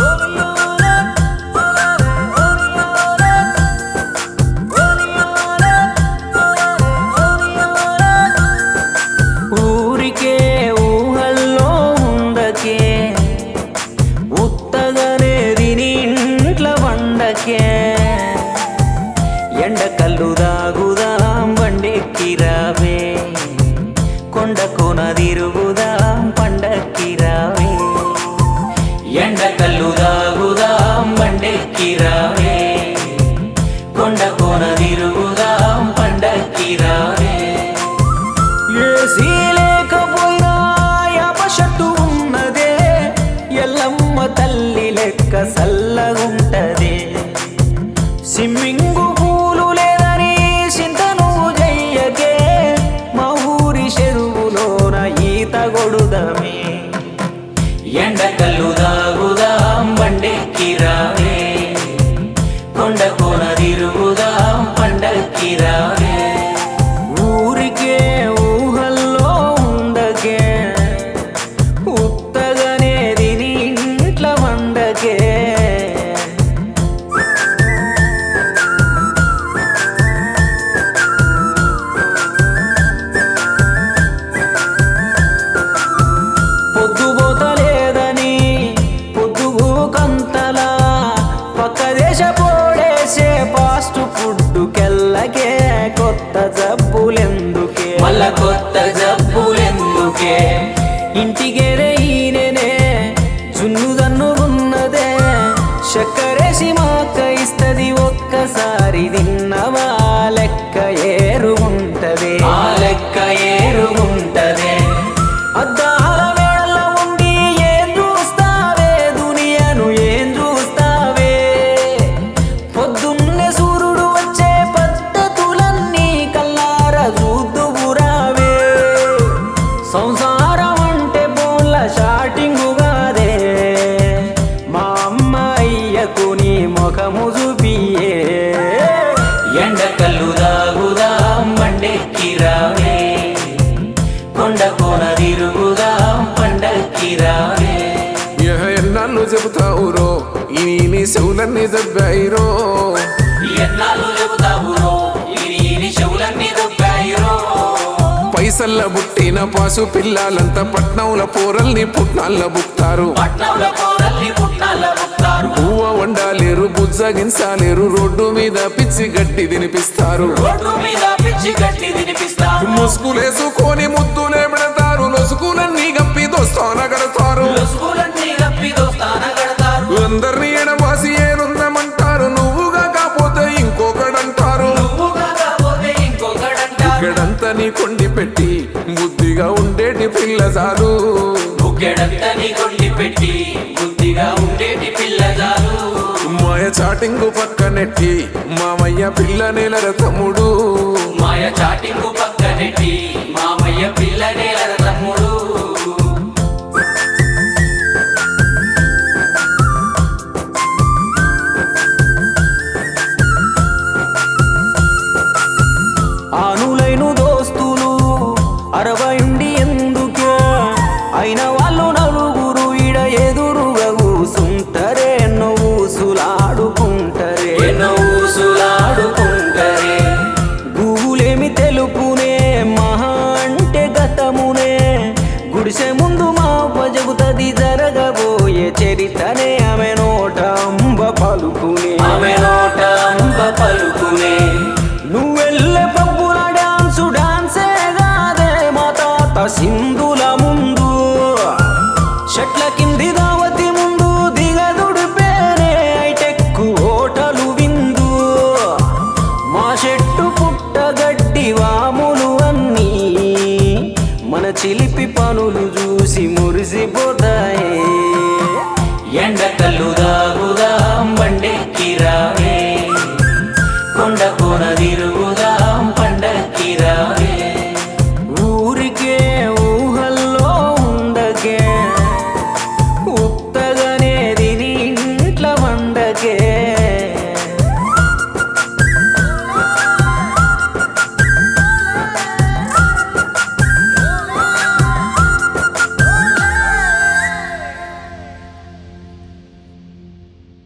ఊరికే ఊహల్లో ఉందకే ఉత్తగనే తిని ఇంట్ల వండకే ఎండ కళ్ళు దాగుదాం బండెక్కి రావే కొండ కోన తిరుగుదాం పండక్కి రావే ఎండ కళ్ళు దాగుదాం బండెక్కి రావే కొండ కోన తిరుగుదాం పండక్కి రావే ఏసీ లేకపోయినా యాపషట్టు ఉన్నదే ఎల్లమ్మ తల్లి లెక్క సల్లగుంటదే సిమ్మింగు పూలు లేదని చింతను చెయ్యకే మా ఊరి చెరువులోన ఈత కొడుదమే ఎండ కళ్ళు దాగుదాం బండెక్కి రావే కొండ కోన తిరుగుదాం పండక్కి రావే ఊరికే ఊహల్లో ఉండకే ఉత్తగనే తిని ఇంట్ల వండకే పొద్దుపోతలేదని పొద్దుగు కంతలా పక్క దేశ పోడేసే ఫాస్ట్ ఫుడ్ కెల్లకే కొత్త జబ్బులెందుకే మళ్ళా కొత్త జబ్బులెందుకే ఇంటికేరే ఈయననే జున్ను దన్నుకున్నదే చక్కరేసి మాక ఇస్తది ఒక్కసారి తిన్నవా లెక్క ఏరు ఉంటదే ఆ లెక్క ఏరు ఉంటదే అద్దాల వేళ ఉండి ఏం చూస్తావే దునియను ఏం చూస్తావే పొద్దున్నే సూర్యుడు వచ్చే పద్ధతులన్నీ కల్లార చూద్దువురావే సంసారం అంటే బోన్ల షాటింగు కాదే మా అమ్మాయ్యకు నీ ముఖము చూపియే ఎండ కళ్ళు దాగుదాం బండెక్కి రావే కొండ కోన తిరుగుదాం పండక్కి రావే యహ ఎన్నాళ్ళు చెబుతావురో ఈ నీ చెవులన్నీ దెబ్బాయిరో ఎన్నాళ్ళు చెబుతావురో ఈ చెవులన్నీ దొబ్బాయిరో పైసల్ల బుట్టిన పాసు పిల్లలంతా పట్నంల పోరల్ని పుట్నాల బుక్తారు పట్నంలో కోరల్ని పుట్నాల ముక్తారు పువ్వ వండాలేరు బుజ్జగించాలేరు రోడ్డు మీద పిచ్చి గడ్డి తినిపిస్తారు రోడ్డు మీద పిచ్చి గట్టి తినిపిస్తారు ముసుగులేసుకొని ముద్దులే పెడతారు లొసుకులన్నీ గప్పి దోస్తాన కడతారు లొసుగులన్నీ గప్పి దోస్తాన కడతారు అందరినీ ఎడబాసి ఏరుందమంటారు నువ్వుగా కాకపోతే ఇంకొకడంటారు నువ్వు కాకపోతే ఇంకొకడంటారు ఇక్కడంతా నీ కొండి పెట్టి బుద్ధిగా ఉండేటి పిల్ల చాలు బుక్కెడంతా నీ కొండి పెట్టి బుద్ధిగా ఉండేటి పిల్లజాలు మాయ చాటింగు పక్కనెట్టి మామయ్య పిల్ల నెలర తమ్ముడు మాయ చాటింగు పక్కనెట్టి మామయ్య పిల్లనే తమ్ముడు ఆనులైన దోస్తులు అరవైండి ఎందుకే అయిన వాళ్ళు నలుగురు ఇడ ఎదురుగా కూసుంటరే ఎన్నో ఊసులాడుకుంటరే ఎన్నో ఊసులాడుకుంటరే గూగులేమి తెలుపునే మహా అంటే గతమునే గుడిసె ముందు మా జగుతది జరగబోయే చరితనే ఆమె నోట అంబ పలుకునే ఆమె నోట అంబ పలుకునే నువ్వెళ్ళే పబ్బుల డాన్సు డాన్సే కాదే మా తాత సింధుల ముందు షట్ల కింది దావతి ముందు దిగదుడిపేనే ఐటెక్కు హోటలు విందు మా చెట్టు పుట్టగడ్డి వాములు అన్నీ మన చిలిపి పనులు చూసి మురిసిపోతాయి ఎండ కళ్ళు దాగుదాం బండెక్కి రావే కొండ కోన తిరుగు